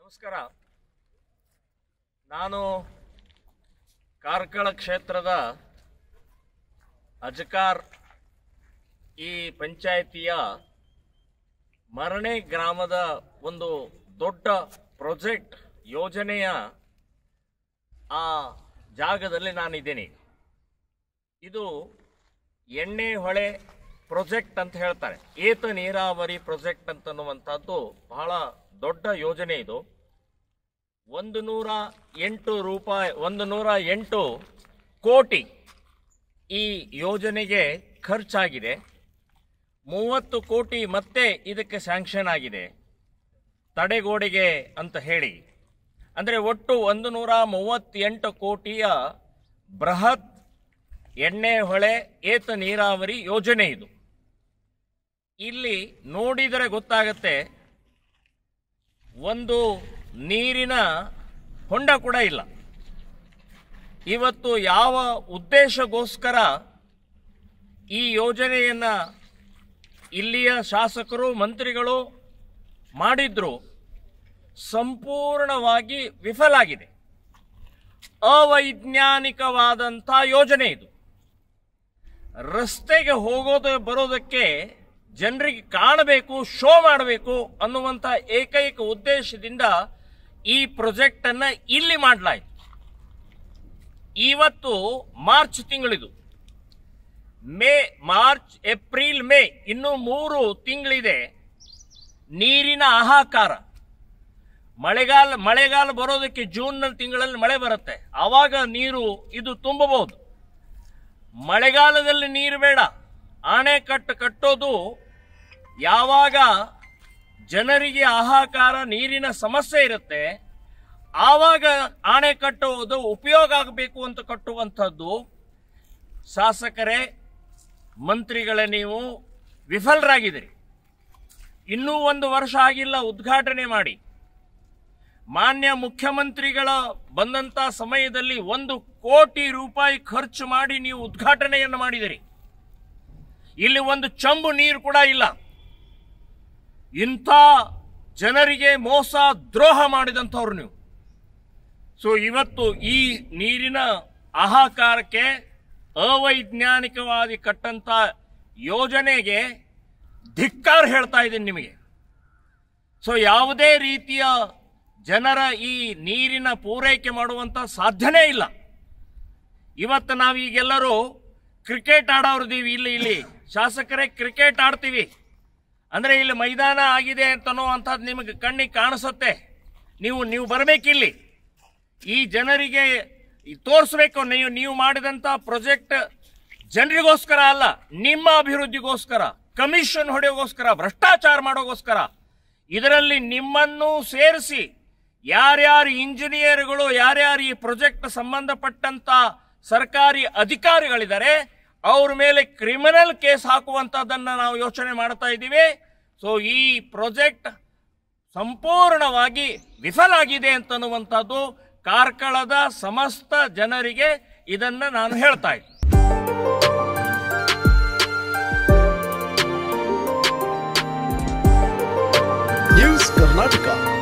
ನಮಸ್ಕಾರ ನಾನು ಕಾರ್ಕಳ ಕ್ಷೇತ್ರದ ಅಜಕಾರ್ ಈ ಪಂಚಾಯಿತಿಯ ಮರಣೆ ಗ್ರಾಮದ ಒಂದು ದೊಡ್ಡ ಪ್ರಾಜೆಕ್ಟ್ ಯೋಜನೆಯ ಆ ಜಾಗದಲ್ಲಿ ನಾನಿದ್ದೀನಿ ಇದು ಎಣ್ಣೆ ಹೊಳೆ ಪ್ರಾಜೆಕ್ಟ್ ಅಂತ ಹೇಳ್ತಾರೆ ಏತ ನೀರಾವರಿ ಪ್ರಾಜೆಕ್ಟ್ ಅಂತನ್ನುವಂಥದ್ದು ಬಹಳ ದೊಡ್ಡ ಯೋಜನೆ ಇದು ಒಂದು ನೂರ ಎಂಟು ರೂಪಾಯಿ ಒಂದು ನೂರ ಎಂಟು ಕೋಟಿ ಈ ಯೋಜನೆಗೆ ಖರ್ಚಾಗಿದೆ ಮೂವತ್ತು ಕೋಟಿ ಮತ್ತೆ ಇದಕ್ಕೆ ಸ್ಯಾಂಕ್ಷನ್ ಆಗಿದೆ ತಡೆಗೋಡೆಗೆ ಅಂತ ಹೇಳಿ ಅಂದರೆ ಒಟ್ಟು ಒಂದು ನೂರ ಮೂವತ್ತೆಂಟು ಕೋಟಿಯ ಬೃಹತ್ ಎಣ್ಣೆ ಹೊಳೆ ಏತ ನೀರಾವರಿ ಯೋಜನೆ ಇದು ಇಲ್ಲಿ ನೋಡಿದರೆ ಗೊತ್ತಾಗತ್ತೆ ಒಂದು ನೀರಿನ ಹೊಂಡ ಕೂಡ ಇಲ್ಲ ಇವತ್ತು ಯಾವ ಉದ್ದೇಶಗೋಸ್ಕರ ಈ ಯೋಜನೆಯನ್ನ ಇಲ್ಲಿಯ ಶಾಸಕರು ಮಂತ್ರಿಗಳು ಮಾಡಿದ್ರು ಸಂಪೂರ್ಣವಾಗಿ ವಿಫಲ ಆಗಿದೆ ಅವೈಜ್ಞಾನಿಕವಾದಂಥ ಯೋಜನೆ ಇದು ರಸ್ತೆಗೆ ಹೋಗೋದು ಬರೋದಕ್ಕೆ ಜನರಿಗೆ ಕಾಣಬೇಕು ಶೋ ಮಾಡಬೇಕು ಅನ್ನುವಂಥ ಏಕೈಕ ಉದ್ದೇಶದಿಂದ ಈ ಪ್ರಾಜೆಕ್ಟ್ ಅನ್ನ ಇಲ್ಲಿ ಮಾಡಲಾಯಿತು ಇವತ್ತು ಮಾರ್ಚ್ ತಿಂಗಳಿದು ಮೇ ಮಾರ್ಚ್ ಏಪ್ರಿಲ್ ಮೇ ಇನ್ನು ಮೂರು ತಿಂಗಳಿದೆ ನೀರಿನ ಹಾಹಾಕಾರ ಮಳೆಗಾಲ ಮಳೆಗಾಲ ಬರೋದಕ್ಕೆ ಜೂನ್ ತಿಂಗಳಲ್ಲಿ ಮಳೆ ಬರುತ್ತೆ ಆವಾಗ ನೀರು ಇದು ತುಂಬಬಹುದು ಮಳೆಗಾಲದಲ್ಲಿ ನೀರು ಬೇಡ ಆಣೆಕಟ್ಟು ಕಟ್ಟೋದು ಯಾವಾಗ ಜನರಿಗೆ ಹಾಹಾಕಾರ ನೀರಿನ ಸಮಸ್ಯೆ ಇರುತ್ತೆ ಆವಾಗ ಆಣೆ ಕಟ್ಟುವುದು ಉಪಯೋಗ ಆಗಬೇಕು ಅಂತ ಕಟ್ಟುವಂಥದ್ದು ಶಾಸಕರೇ ಮಂತ್ರಿಗಳೇ ನೀವು ವಿಫಲರಾಗಿದ್ದೀರಿ ಇನ್ನೂ ಒಂದು ವರ್ಷ ಆಗಿಲ್ಲ ಉದ್ಘಾಟನೆ ಮಾಡಿ ಮಾನ್ಯ ಮುಖ್ಯಮಂತ್ರಿಗಳ ಬಂದಂತ ಸಮಯದಲ್ಲಿ ಒಂದು ಕೋಟಿ ರೂಪಾಯಿ ಖರ್ಚು ಮಾಡಿ ನೀವು ಉದ್ಘಾಟನೆಯನ್ನು ಮಾಡಿದಿರಿ ಇಲ್ಲಿ ಒಂದು ಚಂಬು ನೀರು ಕೂಡ ಇಲ್ಲ ಇಂಥ ಜನರಿಗೆ ಮೋಸ ದ್ರೋಹ ಮಾಡಿದಂಥವ್ರು ನೀವು ಸೊ ಇವತ್ತು ಈ ನೀರಿನ ಆಹಾಕಾರಕ್ಕೆ ಅವೈಜ್ಞಾನಿಕವಾಗಿ ಕಟ್ಟಂತ ಯೋಜನೆಗೆ ಧಿಕ್ಕಾರ ಹೇಳ್ತಾ ಇದ್ದೀನಿ ನಿಮಗೆ ಸೊ ಯಾವುದೇ ರೀತಿಯ ಜನರ ಈ ನೀರಿನ ಪೂರೈಕೆ ಮಾಡುವಂತ ಸಾಧ್ಯನೇ ಇಲ್ಲ ಇವತ್ತು ನಾವೀಗೆಲ್ಲರೂ ಕ್ರಿಕೆಟ್ ಆಡೋರ್ದೀವಿ ಇಲ್ಲಿ ಇಲ್ಲಿ ಶಾಸಕರೇ ಕ್ರಿಕೆಟ್ ಆಡ್ತೀವಿ ಅಂದ್ರೆ ಇಲ್ಲಿ ಮೈದಾನ ಆಗಿದೆ ಅಂತನ್ನುವಂಥದ್ದು ನಿಮಗೆ ಕಣ್ಣಿಗೆ ಕಾಣಿಸುತ್ತೆ ನೀವು ನೀವು ಬರಬೇಕಿಲ್ಲಿ ಈ ಜನರಿಗೆ ತೋರಿಸ್ಬೇಕು ನೀವು ನೀವು ಮಾಡಿದಂತ ಪ್ರಾಜೆಕ್ಟ್ ಜನರಿಗೋಸ್ಕರ ಅಲ್ಲ ನಿಮ್ಮ ಅಭಿವೃದ್ಧಿಗೋಸ್ಕರ ಕಮಿಷನ್ ಹೊಡೆಯೋಗೋಸ್ಕರ ಭ್ರಷ್ಟಾಚಾರ ಮಾಡೋಗೋಸ್ಕರ ಇದರಲ್ಲಿ ನಿಮ್ಮನ್ನು ಸೇರಿಸಿ ಯಾರ್ಯಾರು ಇಂಜಿನಿಯರ್ಗಳು ಯಾರ್ಯಾರು ಈ ಪ್ರಾಜೆಕ್ಟ್ ಸಂಬಂಧಪಟ್ಟಂತ ಸರ್ಕಾರಿ ಅಧಿಕಾರಿಗಳಿದ್ದಾರೆ ಅವ್ರ ಮೇಲೆ ಕ್ರಿಮಿನಲ್ ಕೇಸ್ ಹಾಕುವಂತದನ್ನ ನಾವು ಯೋಚನೆ ಮಾಡ್ತಾ ಇದ್ದೀವಿ ಸೊ ಈ ಪ್ರಾಜೆಕ್ಟ್ ಸಂಪೂರ್ಣವಾಗಿ ವಿಫಲ ಆಗಿದೆ ಅಂತನ್ನುವಂಥದ್ದು ಕಾರ್ಕಳದ ಸಮಸ್ತ ಜನರಿಗೆ ಇದನ್ನ ನಾನು ಹೇಳ್ತಾ ಇದ್ದೀನಿ ನ್ಯೂಸ್ ಕರ್ನಾಟಕ